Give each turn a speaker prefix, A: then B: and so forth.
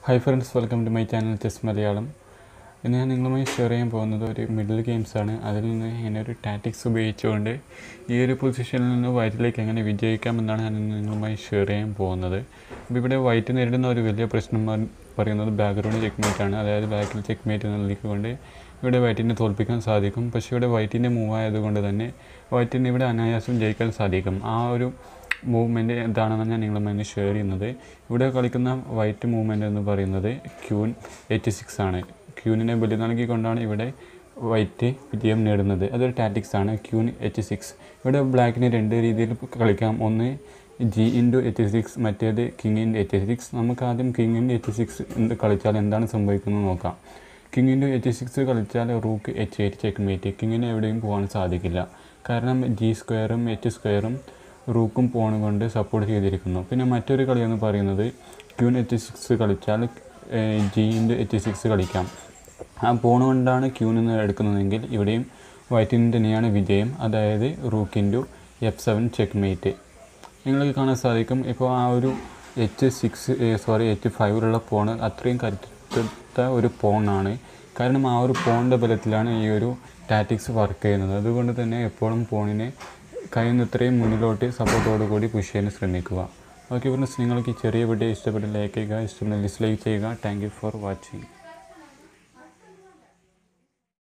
A: hi friends welcome to my channel chess Malayalam ഇന്ന് ഞാൻ നിങ്ങളുമായി ഷെയർ ചെയ്യാൻ പോകുന്നത് ഒരു മിഡിൽ ഗെയിംസാണ് അതിൽ നിന്ന് ഇങ്ങനെ ഒരു ടാറ്റിക്സ് ഉപയോഗിച്ചുകൊണ്ട് ഈ ഒരു പൊസിഷനിൽ നിന്ന് വൈറ്റിലേക്ക് എങ്ങനെ വിജയിക്കാമെന്നാണ് ഞാൻ ഇന്ന് നിങ്ങളുമായി ഷെയർ ചെയ്യാൻ പോകുന്നത് അപ്പോൾ ഇവിടെ വൈറ്റ് നേരിടുന്ന ഒരു വലിയ പ്രശ്നം എന്ന് പറയുന്നത് ബാക്ക്ഗ്രൗണ്ട് ചെക്ക്മേറ്റ് ആണ് അതായത് ബാക്കിൽ ചെക്ക്മേറ്റ് നൽകിക്കൊണ്ട് ഇവിടെ വൈറ്റിനെ തോൽപ്പിക്കാൻ സാധിക്കും പക്ഷേ ഇവിടെ വൈറ്റിൻ്റെ മൂവ് ആയതുകൊണ്ട് തന്നെ വൈറ്റിന് ഇവിടെ അനായാസം ജയിക്കാൻ സാധിക്കും ആ ഒരു മൂവ്മെൻറ്റ് എന്താണെന്ന് ഞാൻ നിങ്ങളുമായി ഷെയർ ചെയ്യുന്നത് ഇവിടെ കളിക്കുന്ന വൈറ്റ് മൂവ്മെൻറ്റ് എന്ന് പറയുന്നത് ക്യൂൻ എയ്റ്റി സിക്സ് ആണ് ക്യൂനിനെ ബലി നൽകിക്കൊണ്ടാണ് ഇവിടെ വൈറ്റ് വിജയം നേടുന്നത് അതൊരു ടാറ്റിക്സ് ആണ് ക്യൂൻ എച്ച് സിക്സ് ഇവിടെ ബ്ലാക്കിന് രണ്ട് രീതിയിൽ കളിക്കാം ഒന്ന് ജി ഇൻറ്റു എച്ച് സിക്സ് മറ്റേത് കിങ് ഇൻറ്റു എച്ച് സിക്സ് നമുക്ക് ആദ്യം കിങ് ഇൻറ്റു എച്ച് സിക്സ് കളിച്ചാൽ എന്താണ് സംഭവിക്കുന്നത് നോക്കാം കിങ് ഇൻറ്റു എച്ച് സിക്സ് കളിച്ചാൽ rook H eight checkmate കിങ്ങിന് എവിടെയും പോകാൻ സാധിക്കില്ല കാരണം ജി സ്ക്വയറും എച്ച് സ്ക്വയറും റൂക്കും പോണും കൊണ്ട് സപ്പോർട്ട് ചെയ്തിരിക്കുന്നു പിന്നെ മറ്റൊരു കളി എന്ന് പറയുന്നത് ക്യൂൻ എച്ച് സിക്സ് കളിച്ചാൽ ജി ഇൻറ്റു എച്ച് സിക്സ് കളിക്കാം ആ പോണ് കൊണ്ടാണ് ക്യൂൻ എന്ന് എടുക്കുന്നതെങ്കിൽ ഇവിടെയും വൈറ്റിന് തന്നെയാണ് വിജയം അതായത് rook into F seven checkmate നിങ്ങൾക്ക് കാണാൻ സാധിക്കും ഇപ്പോൾ ആ ഒരു എച്ച് സിക്സ് സോറി എച്ച് ഫൈവിലുള്ള പോണ് അത്രയും കരുത്ത ഒരു പോണാണ് കാരണം ആ ഒരു പോണിൻ്റെ ബലത്തിലാണ് ഈ ഒരു ടാറ്റിക്സ് വർക്ക് ചെയ്യുന്നത് അതുകൊണ്ട് തന്നെ എപ്പോഴും പോണിനെ കഴിയുന്നത്രയും മുന്നിലോട്ട് സപ്പോർട്ടോടു കൂടി പുഷ് ചെയ്യാൻ ശ്രമിക്കുക ഓക്കെ ഫ്രണ്ട്സ് നിങ്ങൾക്ക് ഈ ചെറിയ വീഡിയോ ഇഷ്ടപ്പെട്ട ലൈക്ക് ചെയ്യുക ഇഷ്ടപ്പെട്ട ഡിസ്ലൈക്ക് ചെയ്യുക താങ്ക് യു ഫോർ വാച്ചിങ്